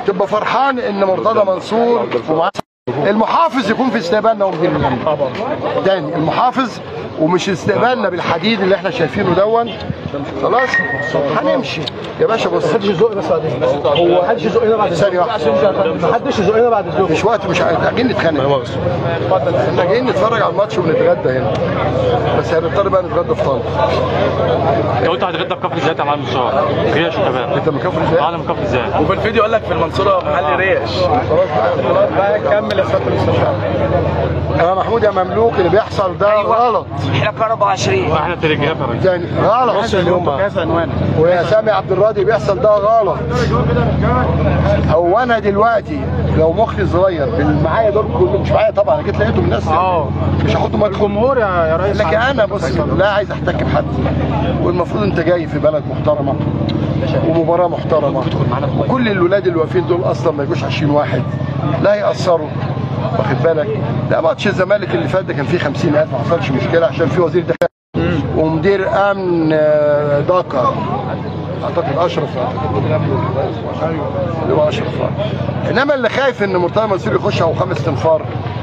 تبقى فرحان ان مرتضى منصور ومعاه المحافظ يكون في استقبالنا ومدير الامن طبعا تاني المحافظ ومش استقبالنا بالحديد اللي احنا شايفينه دون خلاص هنمشي يا باشا بص محدش يزق بس بعد اذنك هو محدش يزقنا بعد اذنك ثانية واحدة. محدش يزقنا بعد اذنك مش وقت مش احنا جايين نتخانق احنا جايين نتفرج على الماتش ونتغدى هنا بس هنضطر بقى نتغدى في طنطا انت قلت هتغدى في كفر الزيات يا معلم الشهر ريش وكباب انت من كفر ازاي؟ معلم كفر الزيات وفي الفيديو قال لك في المنصوره محل ريش بقى كمل يا سياده المستشار يا محمود يا مملوك اللي بيحصل ده غلط احنا كهرباء 20 احنا تليجراف يا راجل يعني غلط كذا عنوان ويا سامي عبد الراضي بيحصل ده غلط هو انا دلوقتي لو مخي صغير اللي معايا دول كلهم مش معايا طبعا اكيد لقيتهم الناس اه مش هحطهم مدخل الجمهور يا يا ريس لكن انا بص لا عايز احتك بحد والمفروض انت جاي في بلد محترمه ومباراه محترمه وكل الولاد اللي واقفين دول اصلا ما يجوش 20 واحد لا ياثروا واخد بالك لا ماتش الزمالك اللي فات ده كان فيه 50000 ما حصلش مشكله عشان في وزير دفاع ومدير امن آه، دكر اعتقد اشرف اعتقد مدير امن اللي هو اشرف آه. انما اللي خايف ان مرتضى منصور يخش او خمس تنفار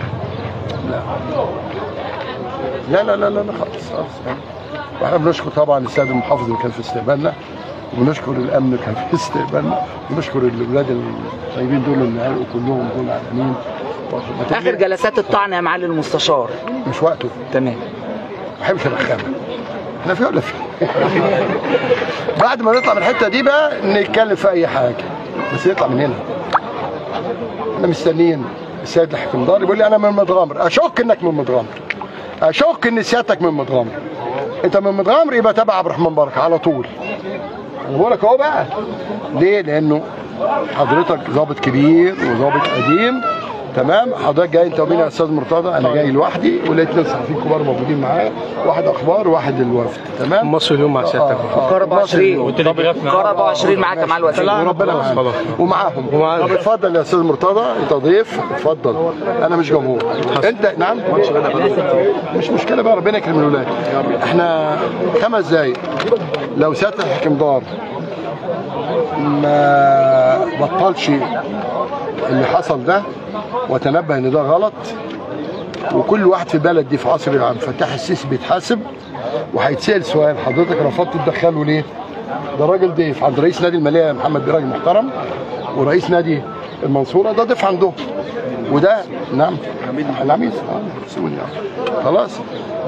لا لا لا لا لا خالص خالص يعني. واحنا بنشكر طبعا السيد المحافظ اللي كان في استقبالنا وبنشكر الامن اللي كان في استقبالنا وبنشكر الاولاد الطيبين دول اللي قالوا كلهم دول على الامين اخر جلسات الطعن يا معالي المستشار مش وقته تمام ما بحبش الرخامه احنا في ولا في بعد ما نطلع من الحته دي بقى نتكلم في اي حاجه بس يطلع من هنا احنا مستنيين السيد الحكمدار بيقول لي انا من متغامر اشك انك من متغامر اشك ان سيادتك من متغامر انت من متغامر يبقى تبع عبد الرحمن بركه على طول انا بقول لك اهو بقى ليه لانه حضرتك ضابط كبير وضابط قديم تمام حضرتك جاي انت ومين يا استاذ مرتضى انا جاي لوحدي ولقيت اثنين صحفيين كبار موجودين معايا واحد اخبار وواحد الوفد تمام مصر اليوم مع سيادتك كهرباء 20 والتليجراف معانا. كهرباء 20 معاك يا معالي الوزير وربنا معاهم ومعاهم طب اتفضل يا استاذ مرتضى انت ضيف اتفضل انا مش جمهور انت نعم مش مشكله بقى ربنا يكرم الولاد احنا خمس دقايق لو سياده الحكمدار ما بطلش اللي حصل ده وتنبه ان ده غلط وكل واحد في البلد دي في عصر العام فتح السيسي بيتحاسب وهيتسال سؤال حضرتك رفضت تدخله ليه؟ ده راجل ضيف عند رئيس نادي الماليه محمد بيه راجل محترم ورئيس نادي المنصوره ده ضيف عندهم وده نعم العميد اه سوري آه. خلاص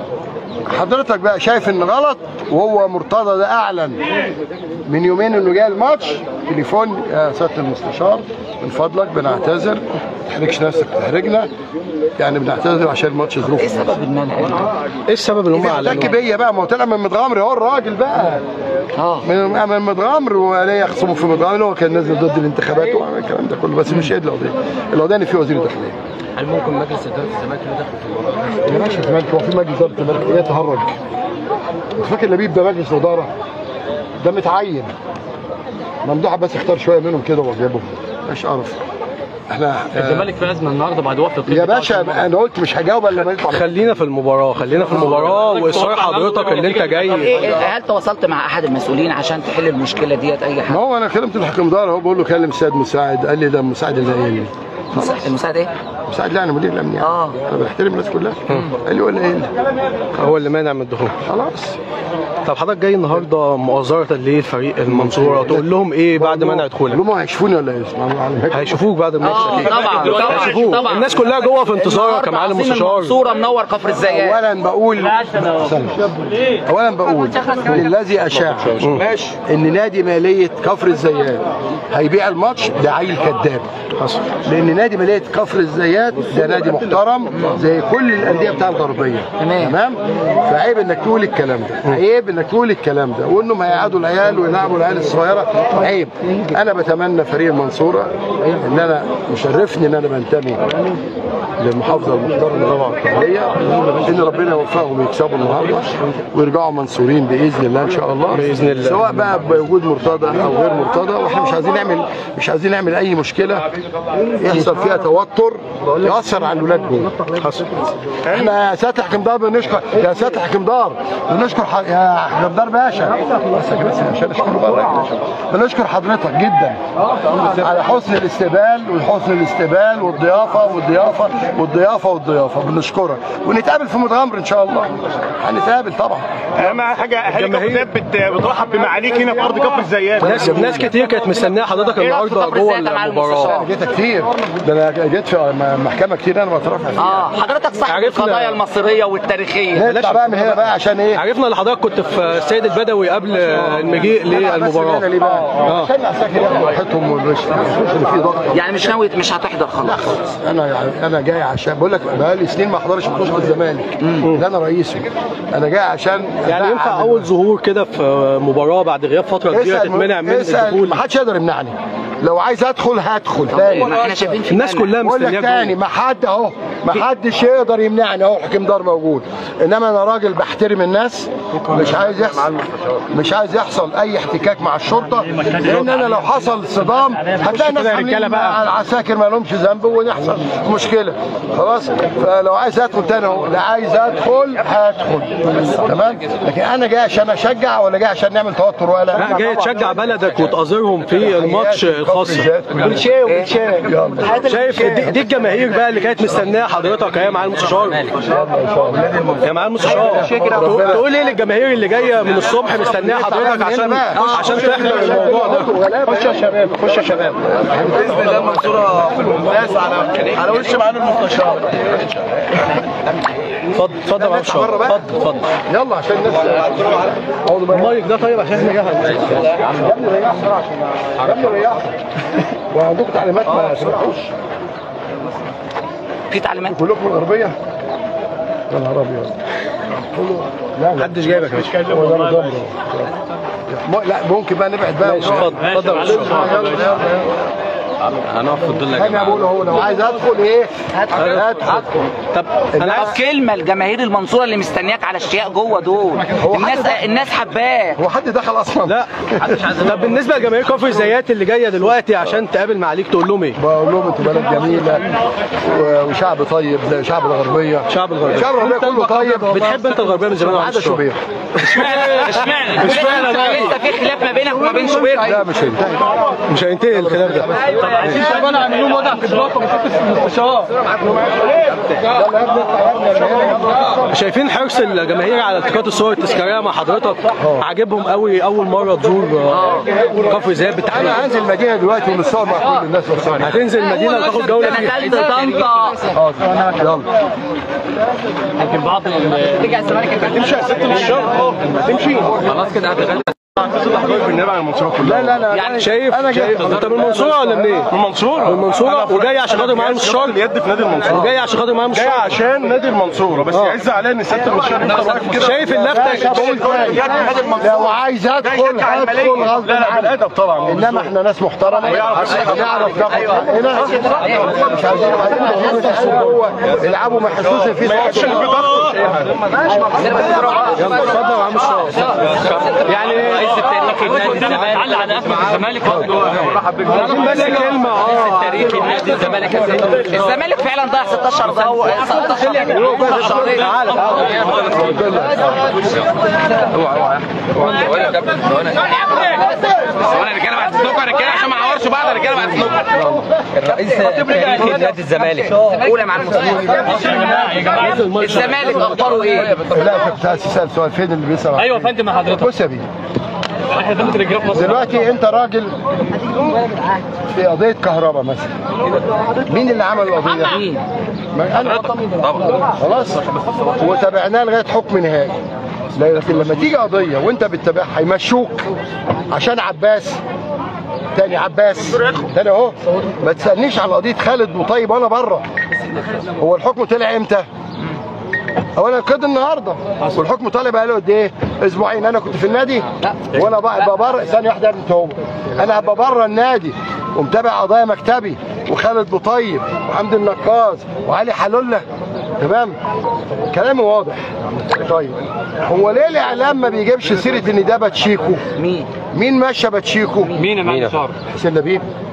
حضرتك بقى شايف ان غلط وهو مرتضى ده اعلن من يومين انه جاي الماتش تليفون يا سياده المستشار من فضلك بنعتذر ما تحرجش نفسك تحرجنا يعني بنعتذر عشان الماتش ظروفه ايه سبب المنع ايه السبب اللي هم بيحتك اعلنوه بيا بقى ما هو طلع من متغامر اهو الراجل بقى اه من من متغامر وليه يخصموا في متغامر هو كان نازل ضد الانتخابات وعمل الكلام ده كله بس مش هي دي القضيه القضيه ان في وزير داخليه هل ممكن مجلس اداره الزمالك يدخل في الموضوع؟ يا باشا الزمالك هو في مجلس اداره الزمالك ايه تهرج انت فاكر لبيب ده مجلس اداره ده متعين ممدوح بس اختار شويه منهم كده وجابهم مش قرف احنا آه، الزمالك في ازمه النهارده بعد وقت الطيب يا بتاع باشا الزمالك. انا قلت مش هجاوب الا لما يطلع خلينا في المباراه خلينا في المباراه واصرار حضرتك اللي انت جاي ايه هل تواصلت مع احد المسؤولين عشان تحل المشكله ديت اي ما حد هو انا كلمت الحكمدار اهو بقول له كلم السيد مساعد قال لي ده المساعد اللي قايل لي المساعد- المساعد ايه مساعد لا انا مدير الامن يعني آه. انا بحترم الناس كلها قال لي ولا ايه هو اللي مانع من الدخول خلاص طب حضرتك جاي النهارده مؤازره للفريق المنصوره تقول لهم ايه بعد منع قول دخولك لهم هيشوفوني ولا ايه اسمعوا على هيك. هيشوفوك بعد الماتش اه اكيد طبعا طبعا هيشوفوك طبعا الناس كلها جوه في انتظارك يا معلم المستشار صوره منور كفر الزيات اولا بقول استنى. اولا بقول للذي اشاع ان نادي ماليه كفر الزيات هيبيع الماتش ده عيل كذاب حصل لان نادي ماليه كفر الزيات ده نادي محترم زي كل الانديه بتاع الغربيه تمام. تمام فعيب انك تقول الكلام ده عيب انك تقول الكلام ده وانهم هيقعدوا العيال ويلعبوا العيال الصغيره عيب انا بتمنى فريق المنصوره ان انا مشرفني ان انا بنتمي للمحافظه المحترمه طبعا القبليه ان ربنا يوفقهم يكسبوا النهارده ويرجعوا منصورين باذن الله ان شاء الله بإذن الله. سواء بقى بوجود مرتضى او غير مرتضى واحنا مش عايزين نعمل مش عايزين نعمل اي مشكله يحصل فيها توتر ياثر على الولاد دول احنا يا ساتح حكمدار بنشكر يا ساتح حكمدار بنشكر ح... يا حكمدار باشا بس يا باشا عشان اشكره بقى بنشكر حضرتك جدا على حسن الاستقبال وحسن الاستقبال والضيافه والضيافه والضيافه والضيافه بنشكرك ونتقابل في متغمر ان شاء الله هنتقابل طبعا اهم حاجه هليكوبترات بت- بترحب بمعاليك هنا في ارض كفر الزيات ناس ناس كتير كانت مستنيه حضرتك النهارده كفر جوه الزيات مع المباراه المستشار. جيت كتير ده انا جيت في م- محكمه كتير انا بترافع فيها اه حضرتك صاحب عرفنا- القضايا المصريه والتاريخيه نطلع بقى من هنا بقى عشان ايه عرفنا ان حضرتك كنت في السيد البدوي قبل المجيء بس هنا للمباراه ليه بقى؟ عشان العساكر ياخدوا راحتهم ومش مش اللي فيه ضغط يعني مش ناوي مش هتحضر خلاص انا يعني انا جاي عشان بقول لك بقالي سنين ما احضرش ماتش الزمالك ده انا رئيسه انا جاي عشان يعني ينفع أدعم اول ظهور كده في مباراه بعد غياب فتره كبيره اسال تتمنع من اسال الدخول ما حدش يقدر يمنعني لو عايز ادخل هدخل تاني ما احنا شايفين في الناس مانع. كلها بقول لك مستنياك تاني جوه. ما حد اهو ما حدش يقدر يمنعني اهو حكيم دار موجود انما انا راجل بحترم الناس مش عايز يحصل مش عايز يحصل اي احتكاك مع الشرطه لان انا لو حصل صدام هتلاقي الناس عاملين مع العساكر ما لهمش ذنب ونحصل مشكله خلاص فلو عايز ادخل تاني اهو لا عايز ادخل هدخل تمام لكن انا جاي عشان اشجع ولا جاي عشان نعمل توتر ولا لا جاي تشجع بلدك وتأزرهم في الماتش الخاص بالشاي وبالشاي يلا شايف دي, دي الجماهير بقى اللي كانت مستنيه حضرتك هي مع المستشار يا مع المستشار تقول تقول ايه للجماهير اللي جايه من الصبح مستنيه حضرتك عشان عشان تحضر الموضوع ده خش يا شباب خش يا شباب باذن الله المنصوره في الممتاز على على وش معالي المستشار اتفضل اتفضل يا معلم اتفضل اتفضل يلا عشان الناس اقعدوا بقى المايك ده طيب عشان احنا جاهز يا ابني ريحوا بسرعه يا ابني ريحوا وعندكم تعليمات ما تسمعوش في تعليمات كلكم الغربيه يا نهار ابيض لا لا محدش جايبك يا باشا هو ده نظام ده. م- لا ممكن بقى نبعد بقى ماشي اتفضل اتفضل يا يلا باشا يلا يلا هنقف في الظل يا انا بقول اهو لو عايز ادخل ايه ادخل طب انا كلمه لجماهير المنصوره اللي مستنياك على اشتياق جوه دول الناس الناس حباك هو حد دخل اصلا لا طب بالنسبه لجماهير كفر الزيات اللي جايه دلوقتي عشان تقابل معاليك تقول لهم ايه؟ بقول لهم انتوا بلد جميله و- وشعب طيب زي شعب الغربيه شعب الغربيه شعب الغربيه كله طيب بتحب انت الغربيه من زمان ما يا عدا معلم شوبير اشمعنى اشمعنى لسه في خلاف ما بينك وما بين شوبير لا مش هينتهي مش هينتهي الخلاف ده يلا يا ابني اطلع يا ابني يا ابني. شايفين حرص الجماهير على التقاط الصور التذكاريه مع حضرتك عاجبهم قوي اول مره تزور آه، كفر الزيات بالتحديد انا هنزل المدينه دلوقتي ونتصور مع كل الناس وتصور هتنزل المدينه وتاخد جوله فيها نزلت طنطا حاضر يلا خلاص كده هتغلب بالنبي على المنصوره كلها لا لا لا يعني شايف انا شايف جاي انت من المنصوره ولا منين؟ من المنصوره من المنصوره وجاي عشان خاطر معايا المستشار اليد في نادي المنصوره وجاي عشان خاطر معايا جاي المستشار عشان نادي المنصوره بس يعز عليا ان سياده المستشار يفضل واقف كده شايف اللفته بقول تاني لو عايز ادخل ادخل غصب لا لا عني بالادب طبعا انما احنا ناس محترمه نعرف ناخد حقنا مش عايزين عايزين يحسوا جوه يلعبوا ما يحسوش ان في عشان في ضغط يلا اتفضل يا عم الشاطر يعني رئيس التاريخي لنادي الزمالك علق على ازمه الزمالك عايزين بس كلمه اه التاريخي لنادي الزمالك يا سيدي الزمالك فعلا ضيع 16 دور 16 شهرين وانا رجاله بعد السنوكر رجاله عشان ما نعورش بعض رجاله بعد السنوكر الرئيس التاريخي لنادي الزمالك قول يا معلم الزمالك اخباره ايه؟ لا كنت عايز تسال سؤال فين اللي بيسال ايوه يا فندم مع حضرتك بص يا بيه احنا بنت تلجراف مصر دلوقتي انت راجل في قضيه كهرباء مثلا مين اللي عمل القضيه؟ مين؟ ما انا خلاص وتابعناه لغايه حكم نهائي لكن لما تيجي قضيه وانت بتتابعها يمشوك عشان عباس تاني عباس تاني اهو ما تسالنيش على قضيه خالد وطيب وانا بره هو الحكم طلع امتى؟ اولا قيد النهارده والحكم طالع بقى له قد ايه؟ اسبوعين انا كنت في النادي وانا بقى بره ثانيه واحده يا ابني هو انا هبقى بره النادي ومتابع قضايا مكتبي وخالد بطيب وحمد النقاز وعلي حلوله تمام كلامي واضح طيب هو ليه الاعلام ما بيجيبش سيره ان ده باتشيكو مين؟ مين مشى باتشيكو مين يا معلم شعر حسين لبيب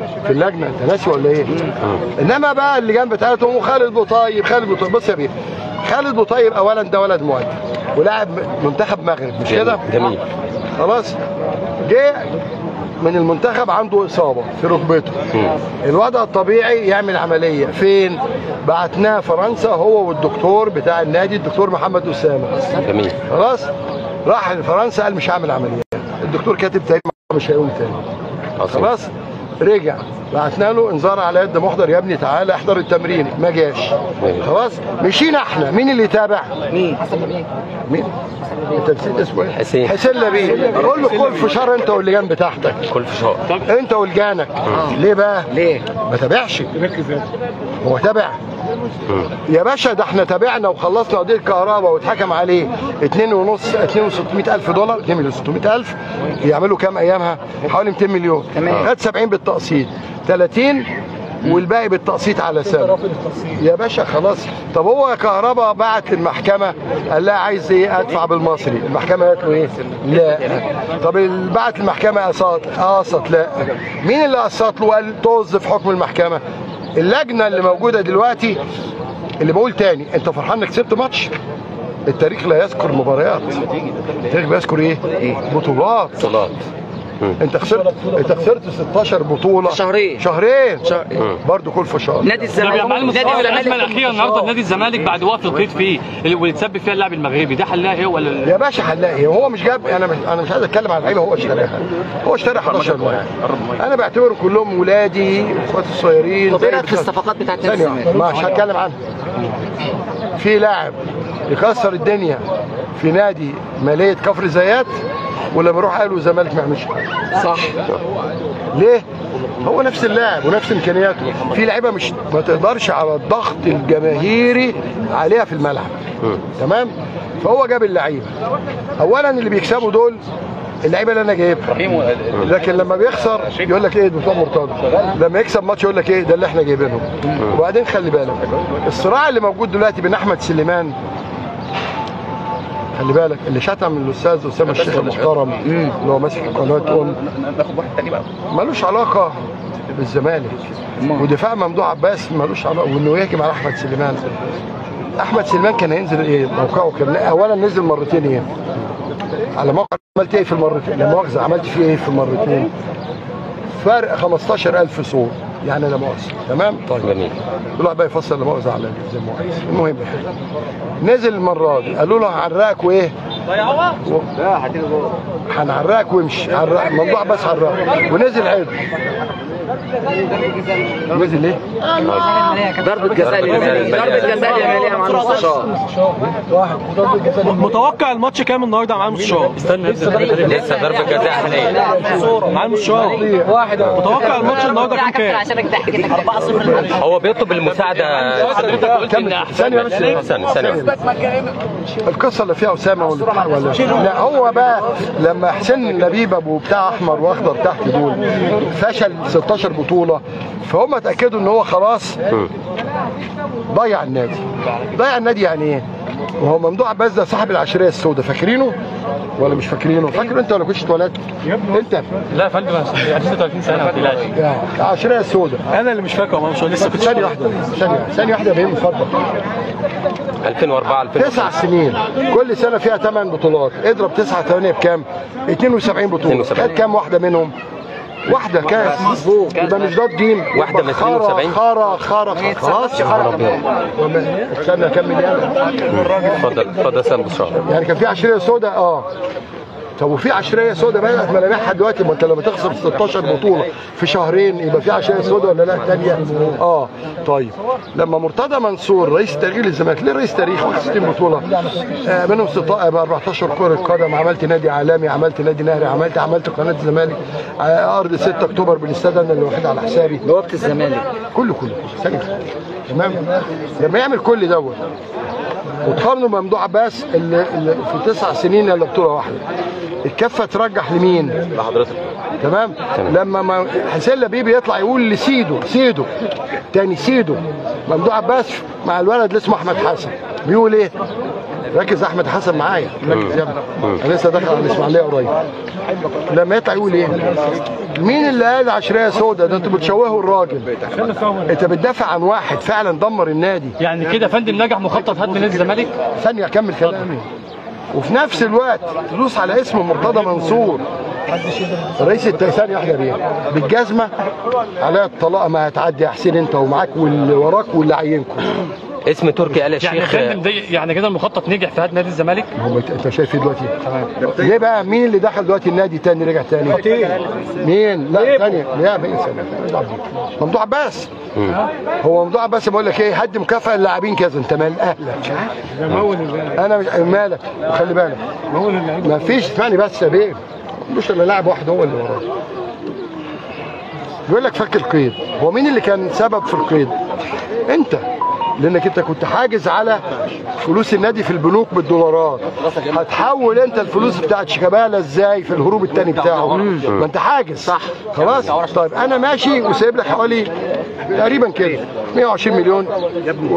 في اللجنه انت ناسي ولا ايه؟ انما بقى اللجان بتاعتهم وخالد بوطيب خالد بوطيب بص يا بيه خالد بوطيب اولا ده ولد مؤدب ولاعب منتخب مغرب مش كده؟ جميل خلاص جه من المنتخب عنده اصابه في ركبته الوضع الطبيعي يعمل عمليه فين بعتناه فرنسا هو والدكتور بتاع النادي الدكتور محمد اسامه جميل خلاص راح لفرنسا قال مش هعمل عمليه الدكتور كاتب تقريبا مش هيقوم تاني عظيم خلاص رجع بعتنا له انذار على يد محضر يا ابني تعالى احضر التمرين ما جاش خلاص مشينا احنا مين اللي تابع مين مين انت نسيت اسمه ايه حسين. حسين لبيب قول له كل فشار انت واللجان بتاعتك كل فشار انت ولجانك ليه بقى ليه؟ ما تابعش هو تابع يا باشا ده احنا تابعنا وخلصنا قضيه كهرباء واتحكم عليه 2 ونص 2 و600 الف دولار 2 مليون 600 الف يعملوا كام ايامها حوالي 200 مليون تمام. خد 70 بالتقسيط 30 والباقي بالتقسيط على سنه يا باشا خلاص طب هو كهرباء بعت للمحكمه قال لها عايز ايه ادفع بالمصري المحكمه قالت له ايه لا طب ال- بعت المحكمه قسط قسط لا مين اللي قسط له قال طز في حكم المحكمه اللجنه اللي موجوده دلوقتي اللي بقول تاني انت فرحان انك كسبت ماتش التاريخ لا يذكر مباريات التاريخ بيذكر ايه بطولات صلاة انت خسرت انت خسرت 16 بطوله شهرين. شهرين برضه كل فشار نادي طب الزمالك يا معلم نادي مصطفى الازمه الزمالك الاخيره النهارده نادي الزمالك بعد وقت القيد فيه اللي واللي تسبب فيها اللاعب المغربي ده حلها ايه ولا يا باشا هنلاقي ايه هو مش جاب انا مش انا مش عايز اتكلم عن اللعيبه هو اشتراها هو اشترى 11 لاعب انا بعتبرهم كلهم ولادي اخواتي الصغيرين طب ايه رايك زي في الصفقات بتاعت نادي ثانيه واحده الزمالك؟ مش هتكلم عنها في لاعب يكسر الدنيا في نادي ماليه كفر زيات ولما يروح قالوا الزمالك ما يعملش حاجه صح ليه؟ هو نفس اللاعب ونفس امكانياته في لعيبه مش ما تقدرش على الضغط الجماهيري عليها في الملعب تمام فهو جاب اللعيبه اولا اللي بيكسبوا دول اللعيبه اللي انا جايبها لكن لما بيخسر يقول لك ايه ده بتوع مرتضى لما يكسب ماتش يقول لك ايه ده اللي احنا جايبينهم وبعدين خلي بالك الصراع اللي موجود دلوقتي بين احمد سليمان خلي بالك اللي شتم الاستاذ اسامه الشيخ المحترم اللي هو ماسك قناه ام ملوش علاقه بالزمالك ودفاع ممدوح عباس ملوش علاقه وانه يهجم على احمد سليمان احمد سليمان كان هينزل ايه موقعه كان اولا نزل مرتين ايه على موقع عملت ايه في المرتين لا مؤاخذه عملت فيه ايه في المرتين فرق 15000 صوت يعني لا مؤاخذه تمام طيب جميل كل واحد بقى يفصل لا مؤاخذه على زي ما هو عايز. المهم نزل المره دي قالوا له هنعرقك وايه و- هنعرقك وامشي عرق ممدوح بس عرقك ونزل عيد نزل ليه؟ ضربة جزاء اليمينية ضربة جزاء اليمينية مع المستشار متوقع الماتش كام النهارده مع المستشار لسه ضربة جزاء حاليا مع المستشار متوقع الماتش النهارده كام كام عشانك ضحك كده 4-0 هو بيطلب المساعدة حضرتك قلت ان كمل احسن ثانيه بس ثانية ثانية القصه اللي فيها اسامه ولا ولا لا هو بقى لما حسين لبيب ابو بتاع احمر واخضر تحت دول فشل 16 بطوله فهم اتاكدوا ان هو خلاص ضيع النادي ضيع النادي يعني ايه؟ وهو ممدوح عباس ده صاحب العشريه السوداء فاكرينه ولا مش فاكرينه؟ فاكر انت ولا كنتش اتولدت؟ انت لا يا فندم يعني 36 سنه ما تقلقش يا العشريه السوداء انا اللي مش فاكر مش لسه كنت ثانيه واحده ثانيه ثانيه واحده يا بيه اتفضل 2004 2005 تسع سنين كل سنه فيها ثمان بطولات اضرب 9 8 بكام 72 بطوله 72. خد كام واحده منهم واحده كاس يبقى مش ضاد جيم واحدة من 72. خارة خارة خلاص وما- استنى اكمل يعني اتفضل اتفضل يا سام بشار يعني كان في عشريه سوداء اه طب وفي عشريه سوداء بقى ملامحها دلوقتي ما انت لما تخسر 16 بطوله في شهرين يبقى في عشريه سوداء ولا لا ثانيه اه طيب لما مرتضى منصور رئيس تاريخ للزمالك ليه رئيس تاريخ 61 بطوله آه منهم 16 14 كره قدم عملت نادي عالمي عملت نادي نهري عملت عملت قناه الزمالك آه ارض 6 اكتوبر بالاستاد انا اللي واخدها على حسابي بوابة الزمالك كله كله ثانيه تمام لما يعمل كل دوت وتقارنه بممدوح عباس اللي, اللي في تسع سنين الا بطوله واحده الكفه ترجح لمين لحضرتك تمام لما ما حسين لبيبي يطلع يقول لسيدو سيدو تاني سيدو ممدوح عباس مع الولد اللي اسمه احمد حسن بيقول ايه ركز يا احمد حسن معايا ركز يا ابني انا لسه داخل على الاسماعيليه قريب لما يطلع يقول ايه مين اللي قال عشريه سودا ده انتوا بتشوهوا الراجل انت بتدافع عن واحد فعلا دمر النادي يعني كده يا فندم نجح مخطط هدم نادي الزمالك ثانية أكمل كلامي وفي نفس الوقت فلوس على اسم مرتضى منصور رئيس التيسان يحيى بيه بالجزمة عليها الطلاق ما هتعدي يا حسين انت ومعاك واللي وراك واللي عينكم اسم تركي آل يعني يا الشيخ فندم ده يعني كده المخطط نجح في هدم نادي الزمالك هم انت شايف ايه دلوقتي ليه بقى مين اللي دخل دلوقتي النادي تاني رجع تاني مين لا تاني لا مين سنة ممدوح عباس هو ممدوح عباس بقول لك ايه هدي مكافاه للاعبين كذا انت مال اهلك انا مش مالك وخلي بالك ما فيش اسمعني بس يا بيه مش الا لاعب واحد هو اللي وراه بيقول لك فك القيد هو مين اللي كان سبب في القيد انت لانك انت كنت حاجز على فلوس النادي في البنوك بالدولارات هتحول انت الفلوس بتاعت شيكابالا ازاي في الهروب التاني بتاعه ما انت حاجز صح خلاص طيب انا ماشي وسايب لك حوالي تقريبا كده 120 مليون و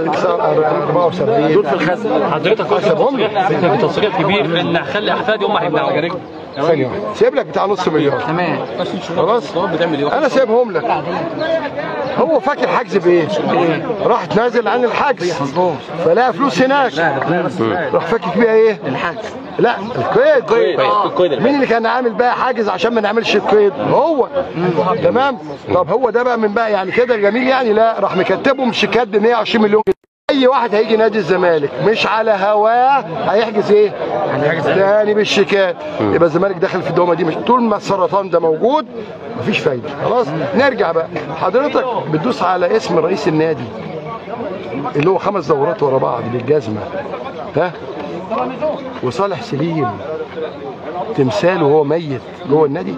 74 دول في الخزنه حضرتك قلت حسبهم له. تصريح تصريح كبير في ان اخلي احفادي هم هيمنعوا ثانية واحدة سايب لك بتاع نص مليون تمام خلاص انا سايبهم لك هو فاكر حجز بايه راح نازل عن الحجز فلقى فلوس هناك راح فاكر بيها ايه الحجز لا القيد مين اللي كان عامل بقى حاجز عشان ما نعملش القيد هو تمام طب هو ده بقى من بقى يعني كده جميل يعني لا راح مكتبهم شيكات ب 120 مليون جنيه اي واحد هيجي نادي الزمالك مش على هواه هيحجز ايه هيحجز تاني بالشيكات يبقى الزمالك داخل في الدوامه دي مش طول ما السرطان ده موجود مفيش فايده خلاص نرجع بقى حضرتك بتدوس على اسم رئيس النادي اللي هو خمس دورات ورا بعض بالجزمه ها وصالح سليم تمثاله وهو ميت جوه النادي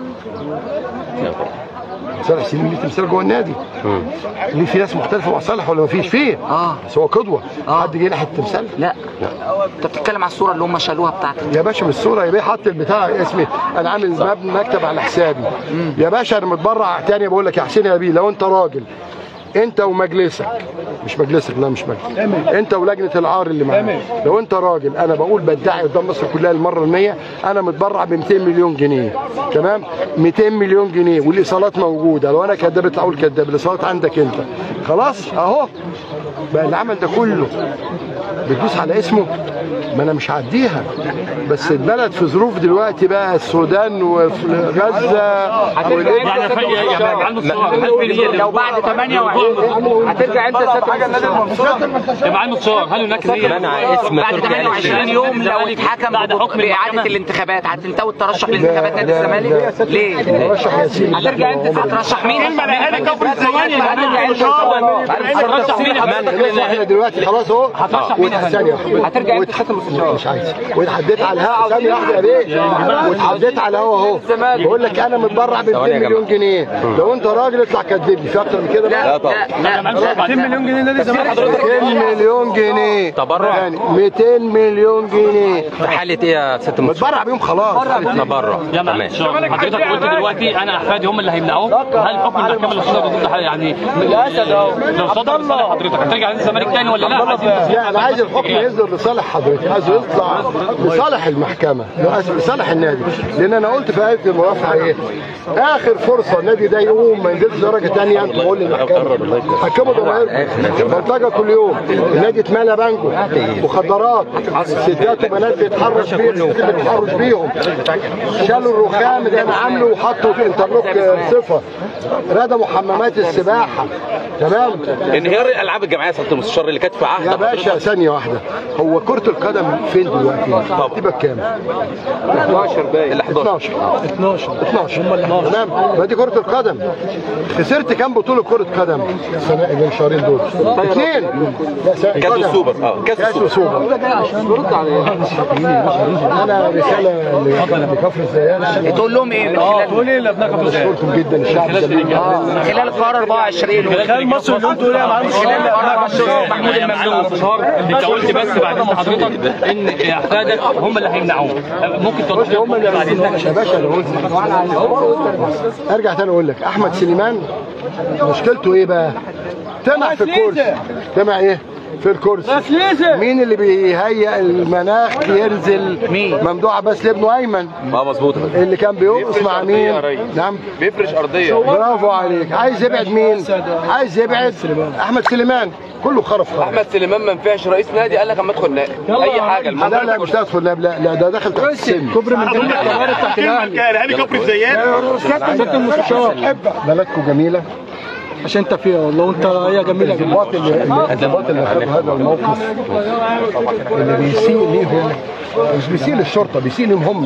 صالح سليم ليه تمثال جوه النادي ليه في ناس مختلفه مع صالح ولا مفيش فيه اه بس هو قدوه حد جه ناحيه التمثال لا انت بتتكلم على الصوره اللي هم شالوها بتاعتك يا باشا بالصوره يا بيه حط البتاع اسمي انا عامل مبنى مكتب على حسابي يا باشا انا متبرع تاني بقول لك يا حسين يا بيه لو انت راجل انت ومجلسك مش مجلسك لا مش مجلس انت ولجنه العار اللي معاك لو انت راجل انا بقول بدعي قدام مصر كلها المره المية انا متبرع ب 200 مليون جنيه تمام 200 مليون جنيه والايصالات موجوده لو انا كذاب اطلع اقول كذاب الايصالات عندك انت خلاص اهو بقى العمل ده كله بتدوس على اسمه ما انا مش هعديها بس البلد في ظروف دلوقتي بقى السودان وغزه يعني ف- يعني معلم الصور هل في لو بعد 28 هترجع انت حاجه النادي المنصور يا معلم الصور هل هناك نيه منع اسم بعد تركي آل الشيخ 28 يوم لو اتحكم بعد حكم باعاده المحكمة. الانتخابات هتنتهي الترشح لانتخابات نادي لا، لا. الزمالك ليه؟ رشح ياسين هترجع انت هترشح مين؟ هذه كفر ثواني يا هترجع جماعه انت هترشح مين يا فندم؟ احنا دلوقتي خلاص اهو هترشح مين يا فندم؟ ثانية هترجع انت مش عايز واتحديت على الهوا ثانية واحدة يا بيه واتحديت على الهوا اهو بقول لك انا متبرع ب 200 ثواني يا مليون جنيه لو انت راجل اطلع كذب لي في اكتر من كده لا بقى؟ لا لا 200 مليون جنيه نادي الزمالك 200 مليون جنيه تبرع؟ يعني 200 مليون جنيه في حالة ايه يا ست مصطفى؟ متبرع بيهم خلاص تبرع يا معلم تمام الصور حضرتك قلت دلوقتي انا احفادي هم اللي هيمنعوه هل حكم المحكمه اللي صدر ضد حد- يعني لو صدر لصالح حضرتك هترجع نادي الزمالك تاني ولا لا؟ عايزين لا انا عايز الحكم يصدر لصالح حضرتك عايز يطلع لصالح المحكمه آسف، لصالح النادي لان انا قلت في ايه المرافعه ايه اخر فرصه النادي ده يقوم ما ينزلش درجه ثانيه انت بقول للمحكمه حكموا ضمائركم بلطجه كل يوم النادي اتملى بانجو مخدرات ستات وبنات بيتحرش بيهم بيتحرش بيهم شالوا الرخام اللي انا عامله وحطوا في انترلوك صفه ردموا حمامات السباحه تمام انهيار الالعاب الجماعيه يا سياده المستشار اللي كانت في عهد يا باشا ثانية واحدة هو كرة القدم فين دلوقتي؟ تبقى كام؟ 12 باين ال 11 12 12 12 تمام ما دي كرة القدم خسرت كام بطولة كرة قدم السنة اللي شهرين دول؟ اثنين لا، سنة كاس قدم. السوبر اه كاس كاس السوبر وسوبر انا رسالة ل- لكفر الزيات تقول لهم ايه من خلال تقول ايه لابنك ابو زيد؟ بشكركم جدا الشعب الجميل اه من خلال القرار 24 خلال مصر اليوم تقول ايه يا معلم الشباب محمود المملوك مستشار انت قلت بس بعد اذن حضرتك ان احفادك هم اللي هيمنعوه ممكن توضح لي هم اللي بعد اذنك يا باشا انا قلت ارجع تاني اقول لك احمد سليمان مشكلته ايه بقى؟ طمع في الكرسي طمع ايه؟ في الكرسي مين اللي بيهيئ المناخ ينزل مين؟ ممدوح عباس لابنه ايمن اه مظبوط اللي كان بيرقص مع مين؟ نعم بيفرش ارضيه برافو عليك عايز يبعد مين؟ عايز يبعد احمد سليمان كله خرف خرف احمد سليمان ما ينفعش رئيس نادي قال لك اما ادخل نائب اي حاجه لا لا مش هدخل لا لا لا ده داخل تحت السن كوبري من ضمن الكبار تحت الاهلي هاني كفر الزيات سياده المستشار بلدكم جميله عشان انت فيها والله وانت هي جميله جدا الضباط اللي الضباط اللي خدوا هذا الموقف اللي بيسيء ليهم مش بيسيء للشرطه بيسيء ليهم هم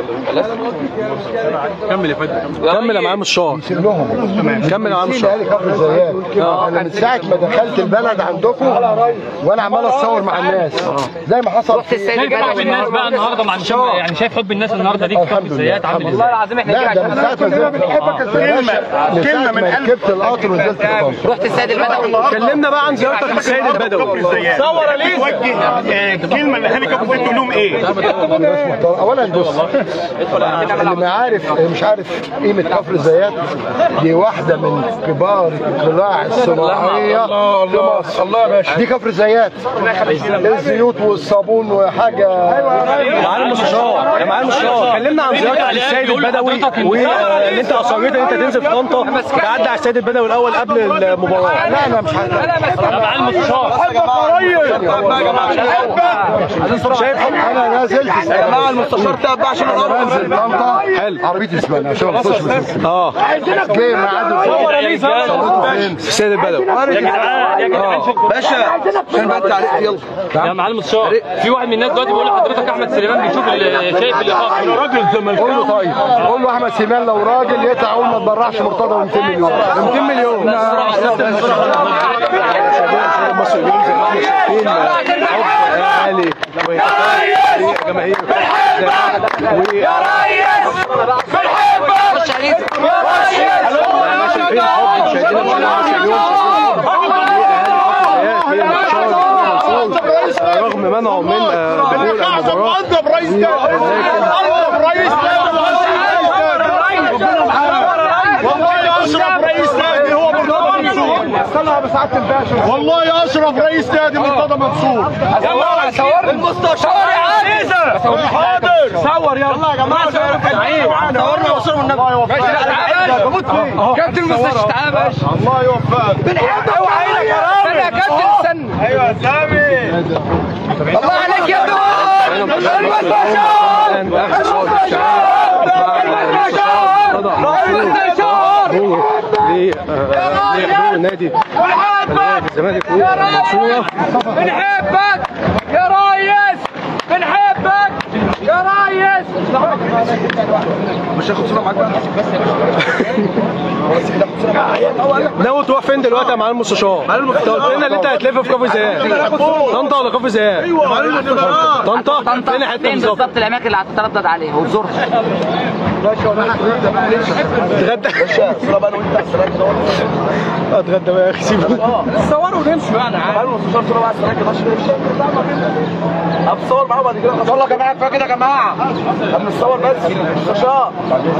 كمل يا معلم الشهر بيسيء لهم كمل يا معلم بيسيء الشهر لاهالي كفر الزيات انا من ساعه ما دخلت البلد عندكم وانا عمال اتصور مع الناس زي ما حصل رحت السيد نرجع حب البدوي الناس بقى النهارده مع الشباب يعني شايف حب الناس النهارده ليك في كفر الزيات عامل ازاي؟ العظيم احنا لا ده من ساعه ما نزلت كلمه كلمة من ما قلب. ركبت القطر ونزلت القطر رحت السيد البدوي كلمنا بقى عن زيارتك للسيد البدوي صور ليه توجه آه، كلمه لهاني كفر الزيات تقول لهم ايه؟ اولا بص اللي ما عارف مش عارف قيمه كفر الزيات دي واحده من كبار القلاع الصناعيه في مصر الله يا باشا دي كفر الزيات الزيوت والصابون وحاجه يا معلم الشهر يا معلم الشهر كلمنا عن زيارتك للسيد البدوي وان انت اصريت ان انت تنزل في طنطا تعدي على السيد البدوي الاول قبل المباراه لا انا مش يا معلم الشهر شايف حب انا نزلت مع المستشار تابع عشان انا بنزل طنطا حلو. عربيتي اسبانيا عشان ما اخش اه جاي معاد فين السيد البدوي يا جدعان يا جدعان شوف باشا عشان بقى التعليق يلا يا معلم الشهر في واحد من الناس دلوقتي بيقول لحضرتك احمد سليمان بيشوف ال- شايف اللقاء قول له طيب قول له احمد سيمان لو راجل يطلع يقول ما تبرعش مرتضى ب 200 مليون 200 مليون مصر اليوم زي ما احنا شايفين حب اهالي وجماهير خش عليه شايفين حب مشاهدينا مشاهدينا مصر اليوم في انتشار رغم منعه من آه، دخول المباراه عذب رئيس عذب رئيس والله اشرف رئيس نادي هو مرتضى منصور استنى بسعاده الباشا والله اشرف رئيس نادي مرتضى منصور يلا صور المستشار يا عزيزه حاضر صور يلا يا جماعه صورنا وصوروا النبي الله يوفقك بموت فيه كابتن المستشفى تعالى يا باشا الله يوفقك بنحبك وعينك يا راجل يا كابتن استنى ايوه يا سامي الله عليك يا لحضور نادي الزمالك والمنصوره بنحبك يا ريس بنحبك يا ريس ناوي تروح فين دلوقتي يا معلم المستشار؟ انت قلت لنا ان انت هتلف في كفر زياد طنطا ولا كفر زياد؟ طنطا طنطا فين حته فين بالظبط؟ بالظبط الاماكن اللي هتتردد عليها وتزورها اتغدى اتغدى بقى يا اخي سيبه صوروا ونمشي بقى انا عارف هتصور معاه بعد كده يلا يا جماعه كفايه كده يا جماعه هنصور بس مستشار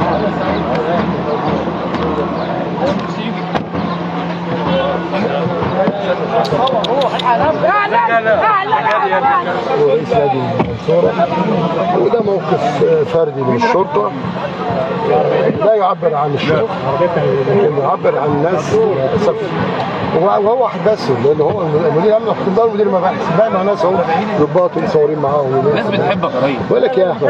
رئيس نادي المنصورة وده موقف فردي من الشرطة لا يعبر عن الشرطة لكن يعبر عن الناس للأسف وهو هو واحد بس لأن هو المدير أمن الخطاب ومدير المباحث بقى مع ناس اهو ضباط ومصورين معاهم الناس بتحبك يا ريس بقول لك يا أحمد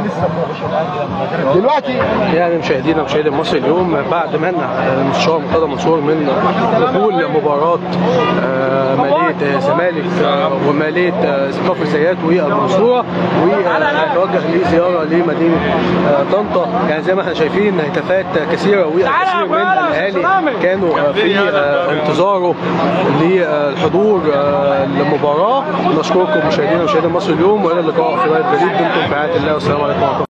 دلوقتي يعني مشاهدينا مشاهدي مصر اليوم بعد منع المستشار مرتضى منصور من دخول مباراه آه، ماليه آه، زمالك آه، وماليه آه، كفر زيات والمنصوره وتوجه لزياره لمدينه آه، طنطا يعني زي ما احنا شايفين هتافات كثيره والكثير من الاهالي كانوا آه، في آه، انتظاره للحضور آه، المباراه نشكركم مشاهدينا ومشاهدي مصر اليوم والى اللقاء في لايف جديد دمتم في رعايه الله والسلام عليكم ورحمه الله